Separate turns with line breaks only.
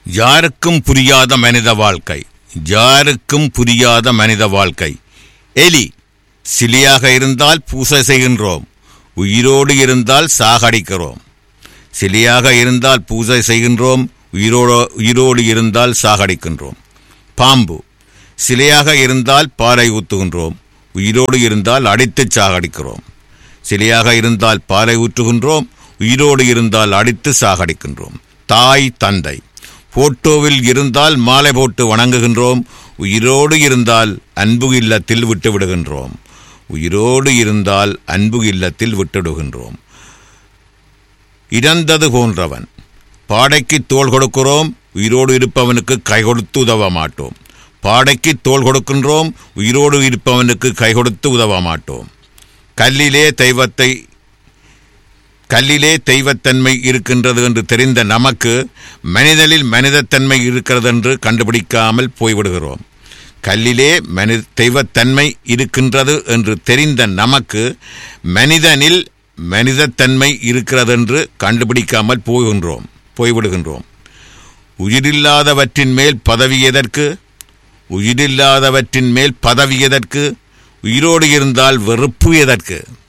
யாருக்கும் புரியாத மனித வாழ்க்கை யாருக்கும் புரியாத மனித வாழ்க்கை எலி சிலியாக இருந்தால் பூசை செய்கின்றோம் உயிரோடு இருந்தால் சாகடிக்கிறோம் சிலியாக இருந்தால் பூஜை செய்கின்றோம் உயிரோடு உயிரோடு இருந்தால் சாகடிக்கின்றோம் பாம்பு சிலையாக இருந்தால் பாலை ஊற்றுகின்றோம் உயிரோடு இருந்தால் அடித்துச் சாகடிக்கிறோம் சிலையாக இருந்தால் பாலை ஊற்றுகின்றோம் உயிரோடு இருந்தால் அடித்து சாகடிக்கின்றோம் தாய் தந்தை போட்டோவில் இருந்தால் மாலை போட்டு வணங்குகின்றோம் உயிரோடு இருந்தால் அன்பு இல்லத்தில் விட்டு விடுகின்றோம் உயிரோடு இருந்தால் அன்பு இல்லத்தில் விட்டுவிடுகின்றோம் இறந்தது போன்றவன் பாடைக்கு தோள் கொடுக்கிறோம் உயிரோடு இருப்பவனுக்கு கை கொடுத்து உதவ மாட்டோம் பாடைக்கு தோள் கொடுக்கின்றோம் உயிரோடு இருப்பவனுக்கு கை கொடுத்து உதவ மாட்டோம் கல்லிலே தெய்வத்தை கல்லிலே தெய்வத்தன்மை இருக்கின்றது என்று தெரிந்த நமக்கு மனிதனில் மனிதத்தன்மை இருக்கிறது என்று கண்டுபிடிக்காமல் போய்விடுகிறோம் கல்லிலே மனி தெய்வத்தன்மை இருக்கின்றது என்று தெரிந்த நமக்கு மனிதனில் மனிதத்தன்மை இருக்கிறதென்று கண்டுபிடிக்காமல் போகின்றோம் போய்விடுகின்றோம் உயிரில்லாதவற்றின் மேல் பதவி எதற்கு உயிரில்லாதவற்றின் மேல் பதவி எதற்கு உயிரோடு இருந்தால் வெறுப்பு எதற்கு